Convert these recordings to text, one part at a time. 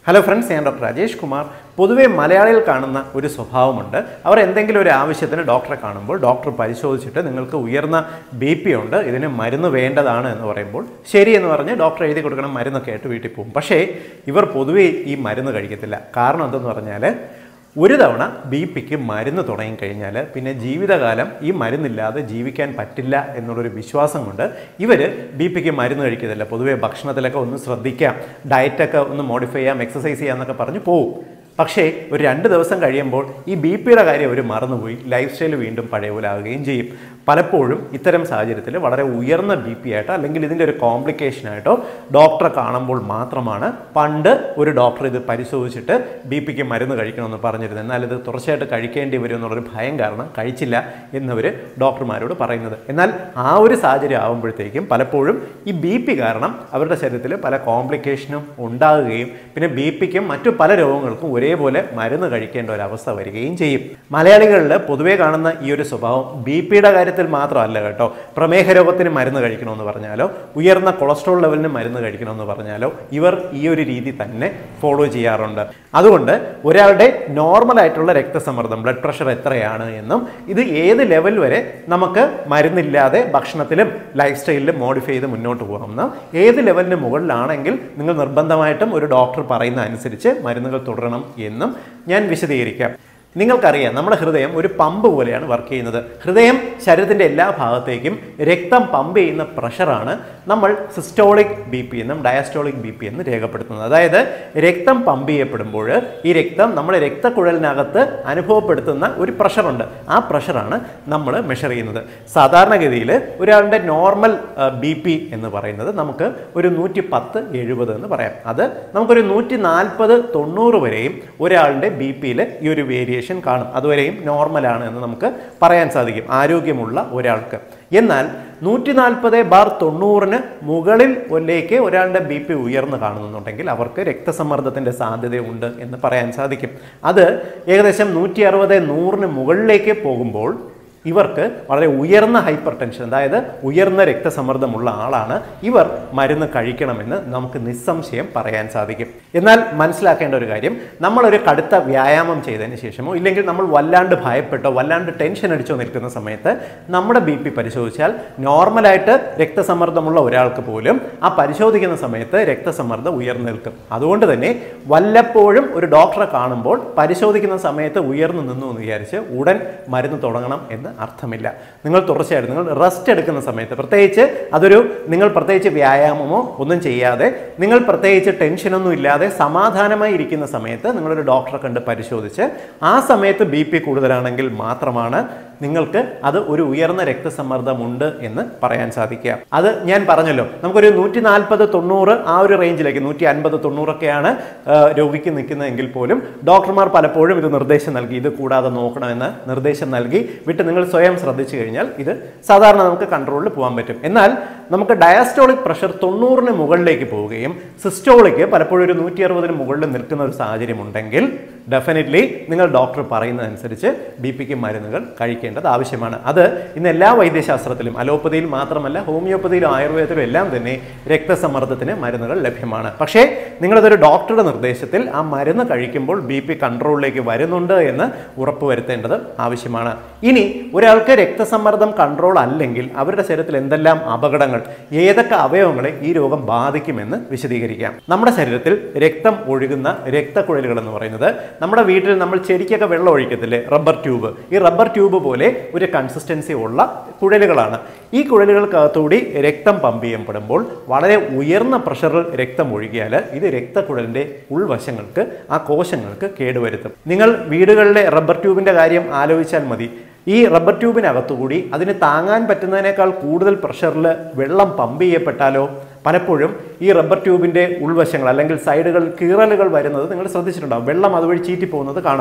hello friends ഞാൻ doctor Rajesh Kumar പൊതുവെ മലയാളികൾ കാണുന്ന ഒരു സ്വഭാവമുണ്ട് അവർ എന്തെങ്കിലും ഒരു ആവശ്യത്തിന് ഡോക്ടറെ കാണുമ്പോൾ ഡോക്ടർ പരിശോധിച്ചിട്ട് നിങ്ങൾക്ക് ഉയർന്ന ബി പി ഉണ്ട് ഇതിന് മരുന്ന് വേണ്ടതാണ് എന്ന് പറയുമ്പോൾ ശരി എന്ന് പറഞ്ഞ് ഡോക്ടർ എഴുതി കൊടുക്കണം മരുന്നൊക്കെ ആയിട്ട് വീട്ടിൽ പോകും പക്ഷേ ഇവർ പൊതുവെ ഈ മരുന്ന് കഴിക്കത്തില്ല കാരണം എന്തെന്ന് പറഞ്ഞാൽ ഒരു തവണ ബി പിക്ക് മരുന്ന് തുടങ്ങിക്കഴിഞ്ഞാൽ പിന്നെ ജീവിതകാലം ഈ മരുന്നില്ലാതെ ജീവിക്കാൻ പറ്റില്ല എന്നുള്ളൊരു വിശ്വാസം കൊണ്ട് ഇവർ ബി പിക്ക് മരുന്ന് കഴിക്കത്തില്ല പൊതുവേ ഭക്ഷണത്തിലൊക്കെ ഒന്ന് ശ്രദ്ധിക്കാം ഡയറ്റൊക്കെ ഒന്ന് മോഡിഫൈ ചെയ്യാം എക്സസൈസ് ചെയ്യാമെന്നൊക്കെ പറഞ്ഞ് പോവും പക്ഷേ ഒരു രണ്ട് ദിവസം കഴിയുമ്പോൾ ഈ ബി പിയുടെ കാര്യം അവർ മറന്നുപോയി ലൈഫ് സ്റ്റൈൽ വീണ്ടും പഴയ പോലെ ആവുകയും ചെയ്യും പലപ്പോഴും ഇത്തരം സാഹചര്യത്തിൽ വളരെ ഉയർന്ന ബി പി ആയിട്ടോ അല്ലെങ്കിൽ ഇതിൻ്റെ ഒരു കോംപ്ലിക്കേഷൻ ആയിട്ടോ ഡോക്ടറെ കാണുമ്പോൾ മാത്രമാണ് പണ്ട് ഒരു ഡോക്ടർ ഇത് പരിശോധിച്ചിട്ട് ബി പിക്ക് മരുന്ന് കഴിക്കണമെന്ന് പറഞ്ഞിരുന്നത് എന്നാൽ ഇത് തുടർച്ചയായിട്ട് കഴിക്കേണ്ടി വരും എന്നുള്ളൊരു ഭയം കാരണം കഴിച്ചില്ല എന്നവർ ഡോക്ടർമാരോട് പറയുന്നത് എന്നാൽ ആ ഒരു സാഹചര്യം ആകുമ്പോഴത്തേക്കും പലപ്പോഴും ഈ ബി പി കാരണം അവരുടെ ശരീരത്തിൽ പല കോംപ്ലിക്കേഷനും ഉണ്ടാകുകയും പിന്നെ ബി പിക്കും മറ്റു പല രോഗങ്ങൾക്കും ഒരേപോലെ മരുന്ന് കഴിക്കേണ്ട ഒരു അവസ്ഥ വരികയും ചെയ്യും മലയാളികളിൽ പൊതുവേ കാണുന്ന ഈ ഒരു സ്വഭാവം ബി പിയുടെ കാര്യത്തിൽ മാത്രമല്ല കേട്ടോ പ്രമേഹ രോഗത്തിന് മരുന്ന് കഴിക്കണമെന്ന് പറഞ്ഞാലോ ഉയർന്ന കൊളസ്ട്രോൾ ലെവലിന് മരുന്ന് കഴിക്കണമെന്ന് പറഞ്ഞാലോ ഇവർ ഈ ഒരു രീതി തന്നെ ഫോളോ ചെയ്യാറുണ്ട് അതുകൊണ്ട് ഒരാളുടെ നോർമൽ ആയിട്ടുള്ള രക്തസമ്മർദ്ദം ബ്ലഡ് പ്രഷർ എത്രയാണ് എന്നും ഇത് ഏത് ലെവൽ വരെ നമുക്ക് മരുന്നില്ലാതെ ഭക്ഷണത്തിലും ലൈഫ് സ്റ്റൈലിലും മോഡിഫൈ ചെയ്ത് മുന്നോട്ട് പോകാമെന്നും ഏത് ലെവലിന് മുകളിലാണെങ്കിൽ നിങ്ങൾ നിർബന്ധമായിട്ടും ഒരു ഡോക്ടർ പറയുന്ന അനുസരിച്ച് മരുന്നുകൾ തുടരണം എന്നും ഞാൻ വിശദീകരിക്കാം നിങ്ങൾക്കറിയാം നമ്മുടെ ഹൃദയം ഒരു പമ്പ് പോലെയാണ് വർക്ക് ചെയ്യുന്നത് ഹൃദയം ശരീരത്തിൻ്റെ എല്ലാ ഭാഗത്തേക്കും രക്തം പമ്പ് ചെയ്യുന്ന പ്രഷറാണ് നമ്മൾ സിസ്റ്റോളിക് ബി പി എന്നും ഡയസ്റ്റോളിക് ബി പി എന്നും രേഖപ്പെടുത്തുന്നത് അതായത് രക്തം പമ്പ് ചെയ്യപ്പെടുമ്പോൾ ഈ രക്തം നമ്മുടെ രക്തക്കുഴലിനകത്ത് അനുഭവപ്പെടുത്തുന്ന ഒരു പ്രഷറുണ്ട് ആ പ്രഷറാണ് നമ്മൾ മെഷർ ചെയ്യുന്നത് സാധാരണഗതിയിൽ ഒരാളുടെ നോർമൽ ബി പി എന്ന് പറയുന്നത് നമുക്ക് ഒരു നൂറ്റി പത്ത് എഴുപത് എന്ന് പറയാം അത് നമുക്കൊരു നൂറ്റി നാൽപ്പത് തൊണ്ണൂറ് വരെയും ഒരാളുടെ ബി പിയിൽ ഈ ഒരു വേരിയേഷൻ കാണും അതുവരെയും നോർമലാണ് എന്ന് നമുക്ക് പറയാൻ സാധിക്കും ആരോഗ്യമുള്ള ഒരാൾക്ക് എന്നാൽ നൂറ്റി നാൽപ്പത് ബാർ തൊണ്ണൂറിന് മുകളിലേക്ക് ഒരാളുടെ ബി പി ഉയർന്നു കാണുന്നുണ്ടെങ്കിൽ അവർക്ക് രക്തസമ്മർദ്ദത്തിൻ്റെ സാധ്യതയുണ്ട് എന്ന് പറയാൻ സാധിക്കും അത് ഏകദേശം നൂറ്റി അറുപത് നൂറിന് മുകളിലേക്ക് പോകുമ്പോൾ ഇവർക്ക് വളരെ ഉയർന്ന ഹൈപ്പർ ടെൻഷൻ അതായത് ഉയർന്ന രക്തസമ്മർദ്ദമുള്ള ആളാണ് ഇവർ മരുന്ന് കഴിക്കണമെന്ന് നമുക്ക് നിസ്സംശയം പറയാൻ സാധിക്കും എന്നാൽ മനസ്സിലാക്കേണ്ട ഒരു കാര്യം നമ്മളൊരു കടുത്ത വ്യായാമം ചെയ്തതിന് ശേഷമോ ഇല്ലെങ്കിൽ നമ്മൾ വല്ലാണ്ട് ഭയപ്പെട്ടോ വല്ലാണ്ട് ടെൻഷൻ അടിച്ചോ നിൽക്കുന്ന സമയത്ത് നമ്മുടെ ബി പി പരിശോധിച്ചാൽ നോർമലായിട്ട് രക്തസമ്മർദ്ദമുള്ള ഒരാൾക്ക് പോലും ആ പരിശോധിക്കുന്ന സമയത്ത് രക്തസമ്മർദ്ദം ഉയർന്നു നിൽക്കും അതുകൊണ്ട് തന്നെ വല്ലപ്പോഴും ഒരു ഡോക്ടറെ കാണുമ്പോൾ പരിശോധിക്കുന്ന സമയത്ത് ഉയർന്നു നിന്നു എന്ന് വിചാരിച്ച് ഉടൻ മരുന്ന് തുടങ്ങണം എന്ന് അർത്ഥമില്ല നിങ്ങൾ തുടർച്ചയായിട്ട് നിങ്ങൾ റെസ്റ്റ് എടുക്കുന്ന സമയത്ത് പ്രത്യേകിച്ച് അതൊരു നിങ്ങൾ പ്രത്യേകിച്ച് വ്യായാമമോ ഒന്നും ചെയ്യാതെ നിങ്ങൾ പ്രത്യേകിച്ച് ടെൻഷനൊന്നും ഇല്ലാതെ സമാധാനമായി ഇരിക്കുന്ന സമയത്ത് നിങ്ങളൊരു ഡോക്ടറെ കണ്ട് പരിശോധിച്ച് ആ സമയത്ത് ബി പി കൂടുതലാണെങ്കിൽ മാത്രമാണ് നിങ്ങൾക്ക് അത് ഒരു ഉയർന്ന രക്തസമ്മർദ്ദമുണ്ട് എന്ന് പറയാൻ സാധിക്കുക അത് ഞാൻ പറഞ്ഞല്ലോ നമുക്കൊരു നൂറ്റി നാൽപ്പത് തൊണ്ണൂറ് ആ ഒരു റേഞ്ചിലേക്ക് നൂറ്റി അൻപത് തൊണ്ണൂറൊക്കെയാണ് ആ, രോഗിക്ക് നിൽക്കുന്നതെങ്കിൽ പോലും ഡോക്ടർമാർ പലപ്പോഴും ഇത് നിർദ്ദേശം നൽകി ഇത് കൂടാതെ നോക്കണമെന്ന് നിർദ്ദേശം നൽകി വിട്ട് നിങ്ങൾ സ്വയം ശ്രദ്ധിച്ചു കഴിഞ്ഞാൽ ഇത് സാധാരണ നമുക്ക് കൺട്രോളിൽ പോകാൻ പറ്റും എന്നാൽ നമുക്ക് ഡയസ്റ്റോളിക് പ്രഷർ തൊണ്ണൂറിന് മുകളിലേക്ക് പോവുകയും സിസ്റ്റോളിക്ക് പലപ്പോഴും ഒരു നൂറ്റി അറുപതിന് മുകളിൽ നിൽക്കുന്ന ഒരു സാഹചര്യം ഉണ്ടെങ്കിൽ ഡെഫിനറ്റ്ലി നിങ്ങൾ ഡോക്ടർ പറയുന്നതനുസരിച്ച് ബി പിക്ക് മരുന്നുകൾ കഴിക്കേണ്ടത് ആവശ്യമാണ് അത് ഇന്ന് എല്ലാ വൈദ്യശാസ്ത്രത്തിലും അലോപ്പതിയിൽ മാത്രമല്ല ഹോമിയോപ്പതിയിലും ആയുർവേദത്തിലും എല്ലാം തന്നെ രക്തസമ്മർദ്ദത്തിന് മരുന്നുകൾ ലഭ്യമാണ് പക്ഷേ നിങ്ങളതൊരു ഡോക്ടറുടെ നിർദ്ദേശത്തിൽ ആ മരുന്ന് കഴിക്കുമ്പോൾ ബി പി കൺട്രോളിലേക്ക് വരുന്നുണ്ട് എന്ന് ഉറപ്പുവരുത്തേണ്ടത് ആവശ്യമാണ് ഇനി ഒരാൾക്ക് രക്തസമ്മർദ്ദം കൺട്രോൾ അല്ലെങ്കിൽ അവരുടെ ശരീരത്തിൽ എന്തെല്ലാം അപകടങ്ങൾ ഏതൊക്കെ അവയവങ്ങളെ ഈ രോഗം ബാധിക്കുമെന്ന് വിശദീകരിക്കാം നമ്മുടെ ശരീരത്തിൽ രക്തം ഒഴുകുന്ന രക്തക്കുഴലുകൾ എന്ന് പറയുന്നത് നമ്മുടെ വീട്ടിൽ നമ്മൾ ചെടിക്കൊക്കെ വെള്ളം ഒഴിക്കത്തില്ലേ റബ്ബർ ട്യൂബ് ഈ റബ്ബർ ട്യൂബ് പോലെ ഒരു കൺസിസ്റ്റൻസി ഉള്ള കുഴലുകളാണ് ഈ കുഴലുകൾക്കകത്തൂടി രക്തം പമ്പ് ചെയ്യപ്പെടുമ്പോൾ വളരെ ഉയർന്ന പ്രഷറിൽ രക്തം ഒഴുകിയാൽ ഇത് രക്തക്കുഴലിൻ്റെ ഉൾവശങ്ങൾക്ക് ആ കോശങ്ങൾക്ക് കേടുവരുത്തും നിങ്ങൾ വീടുകളിലെ റബ്ബർ ട്യൂബിൻ്റെ കാര്യം ആലോചിച്ചാൽ മതി ഈ റബ്ബർ ട്യൂബിനകത്തുകൂടി അതിന് താങ്ങാൻ പറ്റുന്നതിനേക്കാൾ കൂടുതൽ പ്രഷറിൽ വെള്ളം പമ്പ് ചെയ്യപ്പെട്ടാലോ പലപ്പോഴും ഈ റബ്ബർ ട്യൂബിൻ്റെ ഉൾവശങ്ങൾ അല്ലെങ്കിൽ സൈഡുകൾ കീറലുകൾ വരുന്നത് നിങ്ങൾ ശ്രദ്ധിച്ചിട്ടുണ്ടാവും വെള്ളം അതുവഴി ചീറ്റി പോകുന്നത് കാണാം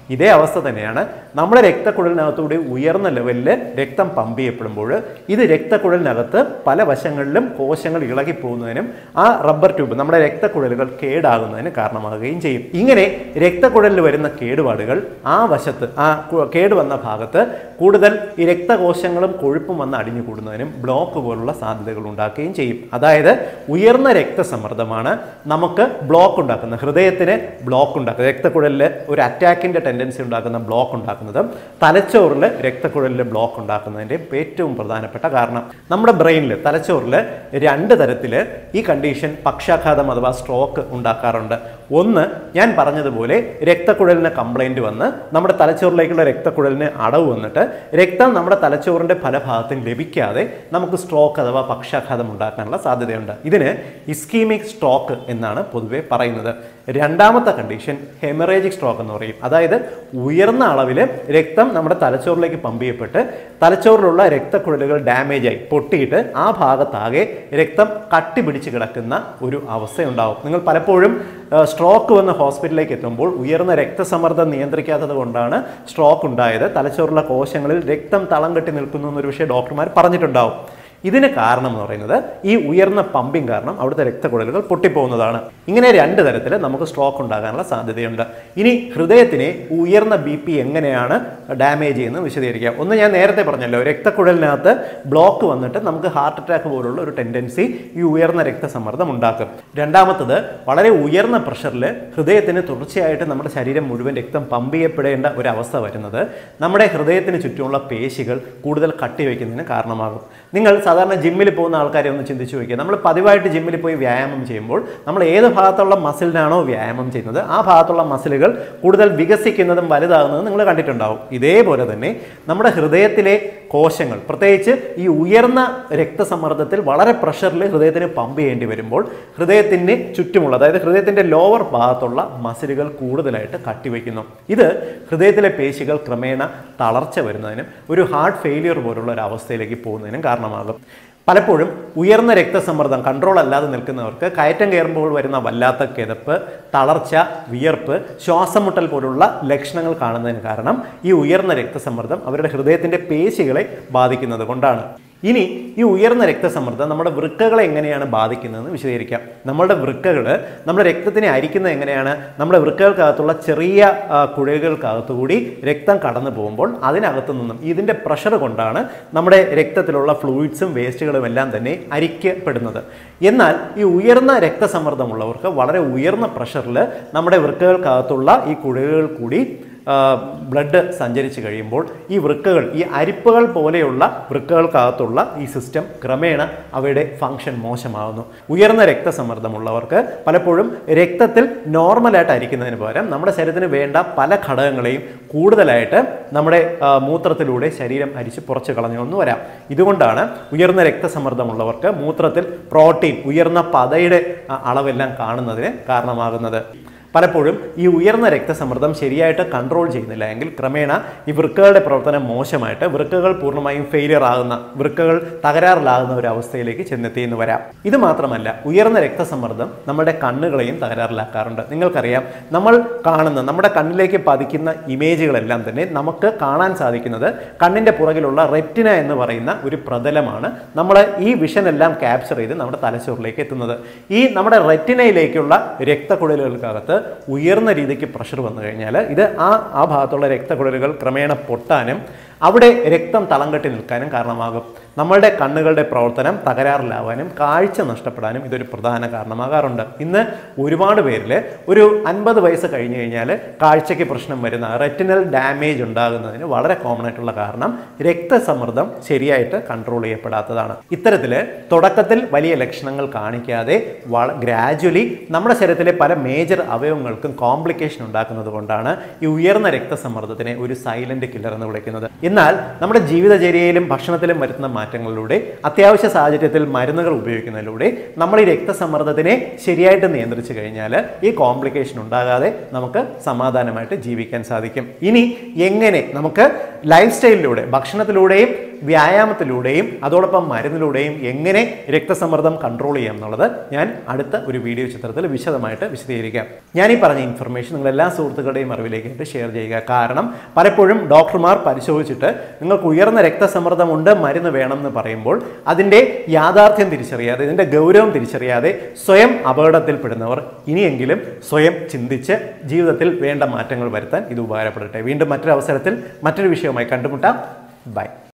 ഇതേ അവസ്ഥ തന്നെയാണ് നമ്മുടെ രക്തക്കുഴലിനകത്തൂടെ ഉയർന്ന ലെവലിൽ രക്തം പമ്പ് ചെയ്യപ്പെടുമ്പോൾ ഇത് രക്തക്കുഴലിനകത്ത് പല വശങ്ങളിലും കോശങ്ങൾ ഇളകി പോകുന്നതിനും ആ റബ്ബർ ട്യൂബ് നമ്മുടെ രക്തക്കുഴലുകൾ കേടാകുന്നതിന് കാരണമാകുകയും ചെയ്യും ഇങ്ങനെ രക്തക്കുഴലിൽ വരുന്ന കേടുപാടുകൾ ആ വശത്ത് ആ കു- കേടുവന്ന ഭാഗത്ത് കൂടുതൽ ഈ രക്തകോശങ്ങളും കൊഴുപ്പും വന്ന് അടിഞ്ഞു കൂടുന്നതിനും ബ്ലോക്ക് പോലുള്ള സാധ്യതകൾ ഉണ്ടാക്കുകയും ചെയ്യും അതായത് ഉയർന്ന രക്തസമ്മർദ്ദമാണ് നമുക്ക് ബ്ലോക്ക് ഉണ്ടാക്കുന്നത് ഹൃദയത്തിന് ബ്ലോക്ക് ഉണ്ടാക്കുന്നത് രക്തക്കുഴലിൽ ഒരു അറ്റാക്കിന്റെ ടെൻഡൻസി ഉണ്ടാക്കുന്ന ബ്ലോക്ക് ഉണ്ടാക്കുന്നതും തലച്ചോറിൽ രക്തക്കുഴലിൽ ബ്ലോക്ക് ഉണ്ടാക്കുന്നതിൻ്റെ ഏറ്റവും പ്രധാനപ്പെട്ട കാരണം നമ്മുടെ ബ്രെയിനിൽ തലച്ചോറിൽ രണ്ട് തരത്തിൽ ഈ കണ്ടീഷൻ പക്ഷാഘാതം അഥവാ സ്ട്രോക്ക് ഉണ്ടാക്കാറുണ്ട് ഒന്ന് ഞാൻ പറഞ്ഞതുപോലെ രക്തക്കുഴലിന് കംപ്ലൈൻറ്റ് വന്ന് നമ്മുടെ തലച്ചോറിലേക്കുള്ള രക്തക്കുഴലിന് അടവ് വന്നിട്ട് രക്തം നമ്മുടെ തലച്ചോറിൻ്റെ പല ഭാഗത്തും ലഭിക്കാതെ നമുക്ക് സ്ട്രോക്ക് അഥവാ പക്ഷാഘാതം ഉണ്ടാക്കാനുള്ള സാധ്യതയുണ്ട് ഇതിന് ഇസ്കീമിക് സ്ട്രോക്ക് എന്നാണ് പൊതുവെ പറയുന്നത് രണ്ടാമത്തെ കണ്ടീഷൻ ഹെമറേജിക് സ്ട്രോക്ക് എന്ന് പറയും അതായത് ഉയർന്ന അളവിൽ രക്തം നമ്മുടെ തലച്ചോറിലേക്ക് പമ്പ് ചെയ്യപ്പെട്ട് തലച്ചോറിലുള്ള രക്തക്കുഴലുകൾ ഡാമേജ് ആയി പൊട്ടിയിട്ട് ആ ഭാഗത്താകെ രക്തം കട്ടി പിടിച്ച് കിടക്കുന്ന ഒരു അവസ്ഥയുണ്ടാവും നിങ്ങൾ പലപ്പോഴും സ്ട്രോക്ക് വന്ന് ഹോസ്പിറ്റലിലേക്ക് എത്തുമ്പോൾ ഉയർന്ന രക്തസമ്മർദ്ദം നിയന്ത്രിക്കാത്തത് കൊണ്ടാണ് സ്ട്രോക്ക് ഉണ്ടായത് തലച്ചോറിലെ കോശങ്ങളിൽ രക്തം തളം കെട്ടി നിൽക്കുന്നു എന്നൊരു വിഷയം ഡോക്ടർമാർ പറഞ്ഞിട്ടുണ്ടാവും ഇതിന് കാരണം എന്ന് പറയുന്നത് ഈ ഉയർന്ന പമ്പിങ് കാരണം അവിടുത്തെ രക്തക്കുഴലുകൾ പൊട്ടിപ്പോകുന്നതാണ് ഇങ്ങനെ രണ്ട് തരത്തിൽ നമുക്ക് സ്ട്രോക്ക് ഉണ്ടാകാനുള്ള സാധ്യതയുണ്ട് ഇനി ഹൃദയത്തിനെ ഉയർന്ന ബി പി എങ്ങനെയാണ് ഡാമേജ് ചെയ്യുന്നത് വിശദീകരിക്കാം ഒന്ന് ഞാൻ നേരത്തെ പറഞ്ഞല്ലോ രക്തക്കുഴലിനകത്ത് ബ്ലോക്ക് വന്നിട്ട് നമുക്ക് ഹാർട്ട് അറ്റാക്ക് പോലുള്ള ഒരു ടെൻഡൻസി ഈ ഉയർന്ന രക്തസമ്മർദ്ദം ഉണ്ടാക്കും രണ്ടാമത്തത് വളരെ ഉയർന്ന പ്രഷറിൽ ഹൃദയത്തിന് തുടർച്ചയായിട്ട് നമ്മുടെ ശരീരം മുഴുവൻ രക്തം പമ്പ് ചെയ്യപ്പെടേണ്ട ഒരു അവസ്ഥ വരുന്നത് നമ്മുടെ ഹൃദയത്തിന് ചുറ്റുമുള്ള പേശികൾ കൂടുതൽ കട്ടി വയ്ക്കുന്നതിന് കാരണമാകും നിങ്ങൾ സാധാരണ ജിമ്മിൽ പോകുന്ന ആൾക്കാരെ ഒന്ന് ചിന്തിച്ച് നോക്കുക നമ്മൾ പതിവായിട്ട് ജിമ്മിൽ പോയി വ്യായാമം ചെയ്യുമ്പോൾ നമ്മൾ ഏത് ഭാഗത്തുള്ള മസിലിനാണോ വ്യായാമം ചെയ്യുന്നത് ആ ഭാഗത്തുള്ള മസിലുകൾ കൂടുതൽ വികസിക്കുന്നതും വലുതാകുന്നതും നിങ്ങൾ കണ്ടിട്ടുണ്ടാവും ഇതേപോലെ തന്നെ നമ്മുടെ ഹൃദയത്തിലെ കോശങ്ങൾ പ്രത്യേകിച്ച് ഈ ഉയർന്ന രക്തസമ്മർദ്ദത്തിൽ വളരെ പ്രഷറിൽ ഹൃദയത്തിന് പമ്പ് ചെയ്യേണ്ടി വരുമ്പോൾ ഹൃദയത്തിന് ചുറ്റുമുള്ള അതായത് ഹൃദയത്തിൻ്റെ ലോവർ ഭാഗത്തുള്ള മസിലുകൾ കൂടുതലായിട്ട് കട്ടിവയ്ക്കുന്നു ഇത് ഹൃദയത്തിലെ പേശികൾ ക്രമേണ തളർച്ച വരുന്നതിനും ഒരു ഹാർട്ട് ഫെയിലിയർ പോലുള്ള ഒരു അവസ്ഥയിലേക്ക് പോകുന്നതിനും കാരണമാകും പലപ്പോഴും ഉയർന്ന രക്തസമ്മർദ്ദം കൺട്രോൾ അല്ലാതെ നിൽക്കുന്നവർക്ക് കയറ്റം കയറുമ്പോൾ വരുന്ന വല്ലാത്ത കിതപ്പ് തളർച്ച വിയർപ്പ് ശ്വാസം മുട്ടൽ പോലുള്ള ലക്ഷണങ്ങൾ കാണുന്നതിന് കാരണം ഈ ഉയർന്ന രക്തസമ്മർദ്ദം അവരുടെ ഹൃദയത്തിൻ്റെ പേശികളെ ബാധിക്കുന്നത് കൊണ്ടാണ് ഇനി ഈ ഉയർന്ന രക്തസമ്മർദ്ദം നമ്മുടെ വൃക്കകളെ എങ്ങനെയാണ് ബാധിക്കുന്നതെന്ന് വിശദീകരിക്കാം നമ്മുടെ വൃക്കകൾ നമ്മുടെ രക്തത്തിനെ അരിക്കുന്നത് എങ്ങനെയാണ് നമ്മുടെ വൃക്കകൾക്കകത്തുള്ള ചെറിയ ആ, കുഴലുകൾക്കകത്തുകൂടി രക്തം കടന്നു പോകുമ്പോൾ അതിനകത്തു നിന്നും ഇതിൻ്റെ പ്രഷർ കൊണ്ടാണ് നമ്മുടെ രക്തത്തിലുള്ള ഫ്ലൂയിഡ്സും വേസ്റ്റുകളും എല്ലാം തന്നെ അരിക്കപ്പെടുന്നത് എന്നാൽ ഈ ഉയർന്ന രക്തസമ്മർദ്ദമുള്ളവർക്ക് വളരെ ഉയർന്ന പ്രഷറിൽ നമ്മുടെ വൃക്കകൾക്കകത്തുള്ള ഈ കുഴലുകൾ കൂടി ബ്ലഡ് സഞ്ചരിച്ച് കഴിയുമ്പോൾ ഈ വൃക്കകൾ ഈ അരിപ്പകൾ പോലെയുള്ള വൃക്കകൾക്കകത്തുള്ള ഈ സിസ്റ്റം ക്രമേണ അവയുടെ ഫങ്ഷൻ മോശമാകുന്നു ഉയർന്ന രക്തസമ്മർദ്ദമുള്ളവർക്ക് പലപ്പോഴും രക്തത്തിൽ നോർമലായിട്ട് അരിക്കുന്നതിന് പകരം നമ്മുടെ ശരീരത്തിന് വേണ്ട പല ഘടകങ്ങളെയും കൂടുതലായിട്ട് നമ്മുടെ ആ, മൂത്രത്തിലൂടെ ശരീരം അരിച്ച് പുറച്ചു കളഞ്ഞു വരാം ഇതുകൊണ്ടാണ് ഉയർന്ന രക്തസമ്മർദ്ദമുള്ളവർക്ക് മൂത്രത്തിൽ പ്രോട്ടീൻ ഉയർന്ന പതയുടെ ആ, അളവെല്ലാം കാണുന്നതിന് കാരണമാകുന്നത് പലപ്പോഴും ഈ ഉയർന്ന രക്തസമ്മർദ്ദം ശരിയായിട്ട് കൺട്രോൾ ചെയ്യുന്നില്ല എങ്കിൽ ക്രമേണ ഈ വൃക്കകളുടെ പ്രവർത്തനം മോശമായിട്ട് വൃക്കകൾ പൂർണ്ണമായും ഫെയിലിയർ ആകുന്ന വൃക്കകൾ തകരാറിലാകുന്ന ഒരു അവസ്ഥയിലേക്ക് ചെന്നെത്തിയെന്ന് വരാം ഇത് മാത്രമല്ല ഉയർന്ന രക്തസമ്മർദ്ദം നമ്മുടെ കണ്ണുകളെയും തകരാറിലാക്കാറുണ്ട് നിങ്ങൾക്കറിയാം നമ്മൾ കാണുന്ന നമ്മുടെ കണ്ണിലേക്ക് പതിക്കുന്ന ഇമേജുകളെല്ലാം തന്നെ നമുക്ക് കാണാൻ സാധിക്കുന്നത് കണ്ണിൻ്റെ പുറകിലുള്ള റെറ്റിന എന്ന് പറയുന്ന ഒരു പ്രതലമാണ് നമ്മൾ ഈ വിഷൻ എല്ലാം ക്യാപ്ചർ ചെയ്ത് നമ്മുടെ തലച്ചോറിലേക്ക് എത്തുന്നത് ഈ നമ്മുടെ റെറ്റിനയിലേക്കുള്ള രക്തക്കുഴലുകൾക്കകത്ത് ഉയർന്ന രീതിക്ക് പ്രഷർ വന്നു കഴിഞ്ഞാൽ ഇത് ആ ആ ഭാഗത്തുള്ള രക്തക്കുഴലുകൾ ക്രമേണ പൊട്ടാനും അവിടെ രക്തം തളം കെട്ടി നിൽക്കാനും കാരണമാകും നമ്മളുടെ കണ്ണുകളുടെ പ്രവർത്തനം തകരാറിലാവാനും കാഴ്ച നഷ്ടപ്പെടാനും ഇതൊരു പ്രധാന കാരണമാകാറുണ്ട് ഇന്ന് ഒരുപാട് പേരിൽ ഒരു അൻപത് വയസ്സ് കഴിഞ്ഞു കഴിഞ്ഞാൽ കാഴ്ചയ്ക്ക് പ്രശ്നം വരുന്ന റെറ്റിനൽ ഡാമേജ് ഉണ്ടാകുന്നതിന് വളരെ കോമൺ ആയിട്ടുള്ള കാരണം രക്തസമ്മർദ്ദം ശരിയായിട്ട് കൺട്രോൾ ചെയ്യപ്പെടാത്തതാണ് ഇത്തരത്തിൽ തുടക്കത്തിൽ വലിയ ലക്ഷണങ്ങൾ കാണിക്കാതെ ഗ്രാജുവലി നമ്മുടെ ശരീരത്തിലെ പല മേജർ അവയവങ്ങൾക്കും കോംപ്ലിക്കേഷൻ ഉണ്ടാക്കുന്നത് കൊണ്ടാണ് ഈ ഉയർന്ന രക്തസമ്മർദ്ദത്തിനെ ഒരു സൈലന്റ് കില്ലർ എന്ന് വിളിക്കുന്നത് എന്നാൽ നമ്മുടെ ജീവിതചര്യയിലും ഭക്ഷണത്തിലും വരുത്തുന്ന മാറ്റങ്ങളിലൂടെ അത്യാവശ്യ സാഹചര്യത്തിൽ മരുന്നുകൾ ഉപയോഗിക്കുന്നതിലൂടെ നമ്മൾ ഈ രക്തസമ്മർദ്ദത്തിനെ ശരിയായിട്ട് നിയന്ത്രിച്ചു കഴിഞ്ഞാൽ ഈ കോംപ്ലിക്കേഷൻ ഉണ്ടാകാതെ നമുക്ക് സമാധാനമായിട്ട് ജീവിക്കാൻ സാധിക്കും ഇനി എങ്ങനെ നമുക്ക് ലൈഫ് സ്റ്റൈലിലൂടെ ഭക്ഷണത്തിലൂടെയും വ്യായാമത്തിലൂടെയും അതോടൊപ്പം മരുന്നിലൂടെയും എങ്ങനെ രക്തസമ്മർദ്ദം കൺട്രോൾ ചെയ്യാം എന്നുള്ളത് ഞാൻ അടുത്ത ഒരു വീഡിയോ ചിത്രത്തിൽ വിശദമായിട്ട് വിശദീകരിക്കാം ഞാൻ ഈ പറഞ്ഞ ഇൻഫർമേഷൻ നിങ്ങൾ എല്ലാ സുഹൃത്തുക്കളുടെയും അറിവിലേക്കായിട്ട് ഷെയർ ചെയ്യുക കാരണം പലപ്പോഴും ഡോക്ടർമാർ പരിശോധിച്ചിട്ട് നിങ്ങൾക്ക് ഉയർന്ന രക്തസമ്മർദ്ദമുണ്ട് മരുന്ന് വേണം എന്ന് പറയുമ്പോൾ അതിൻ്റെ യാഥാർത്ഥ്യം തിരിച്ചറിയാതെ ഇതിൻ്റെ ഗൗരവം തിരിച്ചറിയാതെ സ്വയം അപകടത്തിൽപ്പെടുന്നവർ ഇനിയെങ്കിലും സ്വയം ചിന്തിച്ച് ജീവിതത്തിൽ വേണ്ട മാറ്റങ്ങൾ വരുത്താൻ ഇത് ഉപകാരപ്പെടട്ടെ വീണ്ടും മറ്റൊരു അവസരത്തിൽ മറ്റൊരു വിഷയവുമായി കണ്ടുമുട്ടാം ബൈ